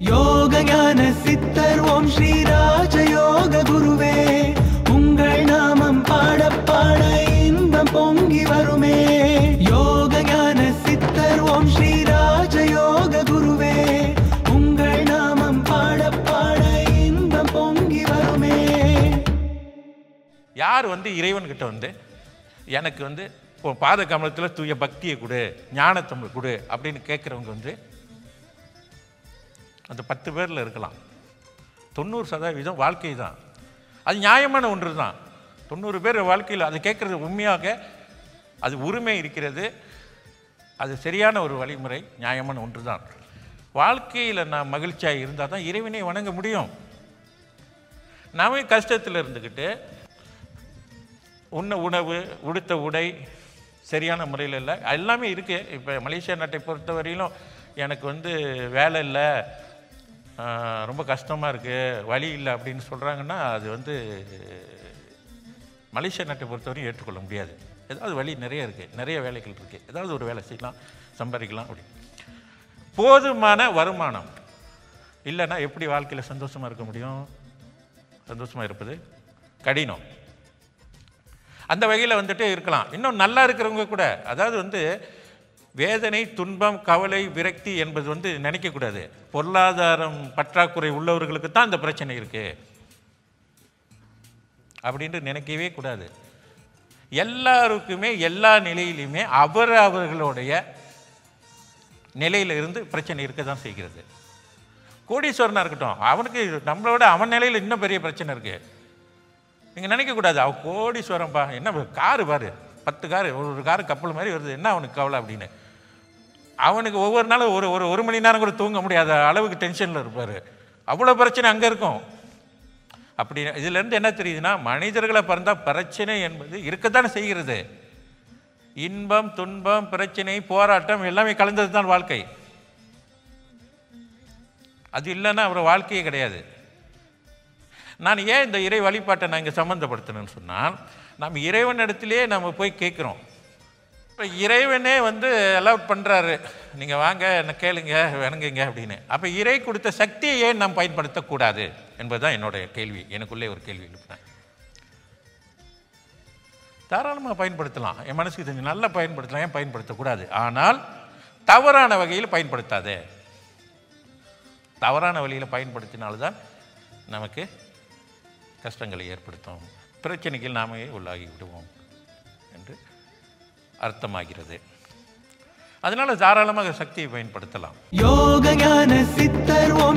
யோக ஞான சித்தர் ஓம் ஸ்ரீ ராஜயோக குருவே உங்கள் நாமம் பாட பாட இன்பம் பொங்கி வருமே யோக ஞான சித்தர் ஓம் ஸ்ரீ ராஜயோக குருவே உங்கள் நாமம் பாட பாட இன்பம் பொங்கி வருமே யார் வந்து இறைவன்கிட்ட வந்து எனக்கு வந்து இப்போ பாத கமலத்தில் தூய பக்தியை கொடு ஞானத்தமிழ் கொடு அப்படின்னு கேட்குறவங்க வந்து அந்த பத்து பேரில் இருக்கலாம் தொண்ணூறு சதவீதம் வாழ்க்கை தான் அது நியாயமான ஒன்று தான் தொண்ணூறு பேர் வாழ்க்கையில் அது கேட்குறது உண்மையாக அது உரிமை இருக்கிறது அது சரியான ஒரு வழிமுறை நியாயமான ஒன்று தான் வாழ்க்கையில் நான் மகிழ்ச்சியாக இருந்தால் தான் இறைவனை வணங்க முடியும் நாமே கஷ்டத்தில் இருந்துக்கிட்டு உண்ண உணவு உடுத்த உடை சரியான முறையில் இல்லை எல்லாமே இருக்குது இப்போ மலேசியா நாட்டை பொறுத்த வரையிலும் எனக்கு வந்து வேலை இல்லை ஆஹ், ரொம்ப கஷ்டமாக இருக்குது வழி இல்லை அப்படின்னு சொல்கிறாங்கன்னா அது வந்து மலேசியா நாட்டை பொறுத்தவரையும் ஏற்றுக்கொள்ள முடியாது ஏதாவது வழி நிறைய இருக்குது நிறைய வேலைகள் இருக்குது ஏதாவது ஒரு வேலை செய்யலாம் சம்பாதிக்கலாம் அப்படி போதுமான வருமானம் இல்லைன்னா எப்படி வாழ்க்கையில் சந்தோஷமாக இருக்க முடியும் சந்தோஷமாக இருப்பது கடினம் அந்த வகையில் வந்துட்டு இருக்கலாம் இன்னும் நல்லா இருக்கிறவங்க கூட அதாவது வந்து வேதனை துன்பம் கவலை விரக்தி என்பது வந்து நினைக்கக்கூடாது பொருளாதாரம் பற்றாக்குறை உள்ளவர்களுக்கு தான் இந்த பிரச்சனை இருக்கு அப்படின்ட்டு நினைக்கவே கூடாது எல்லாருக்குமே எல்லா நிலையிலுமே அவர் அவர்களுடைய நிலையில இருந்து பிரச்சனை இருக்க தான் செய்கிறது கோடீஸ்வரனாக இருக்கட்டும் அவனுக்கு நம்மளோட அவன் நிலையில் இன்னும் பெரிய பிரச்சனை இருக்குது நீங்கள் நினைக்கக்கூடாது அவன் கோடீஸ்வரன்பா என்ன காரு பாரு பத்து காரு ஒரு ஒரு காரு கப்பல் மாதிரி வருது என்ன அவனுக்கு கவலை அப்படின்னு அவனுக்கு ஒவ்வொரு நாளும் ஒரு ஒரு ஒரு மணி நேரம் கூட தூங்க முடியாத அளவுக்கு டென்ஷனில் இருப்பார் அவ்வளோ பிரச்சனை அங்கே இருக்கும் அப்படி இதுலேருந்து என்ன தெரியுதுன்னா மனிதர்களை பிறந்தால் பிரச்சனை என்பது இருக்கத்தானே செய்கிறது இன்பம் துன்பம் பிரச்சனை போராட்டம் எல்லாமே கலந்தது தான் வாழ்க்கை அது இல்லைன்னா அவர் வாழ்க்கையே கிடையாது நான் ஏன் இந்த இறை வழிபாட்டை நான் இங்கே சம்மந்தப்படுத்தணும்னு சொன்னால் நம்ம இறைவனிடத்திலே நம்ம போய் கேட்குறோம் இப்போ இறைவனே வந்து அலவுட் பண்ணுறாரு நீங்கள் வாங்க என்ன கேளுங்க வணங்குங்க அப்படின்னு அப்போ இறை கொடுத்த சக்தியை ஏன் நாம் பயன்படுத்தக்கூடாது என்பதுதான் என்னுடைய கேள்வி எனக்குள்ளே ஒரு கேள்வி எழுப்பினேன் தாராளமாக பயன்படுத்தலாம் என் மனசுக்கு தெரிஞ்சு நல்லா பயன்படுத்தலாம் ஏன் பயன்படுத்தக்கூடாது ஆனால் தவறான வகையில் பயன்படுத்தாதே தவறான வழியில் பயன்படுத்தினால்தான் நமக்கு கஷ்டங்களை ஏற்படுத்தும் பிரச்சனைக்கு நாமே உள்ளாகி விடுவோம் என்று அர்த்தமாகிறது அதனால் தாராளமாக சக்தியை பயன்படுத்தலாம் யோக ஞான சித்தர் ஓம்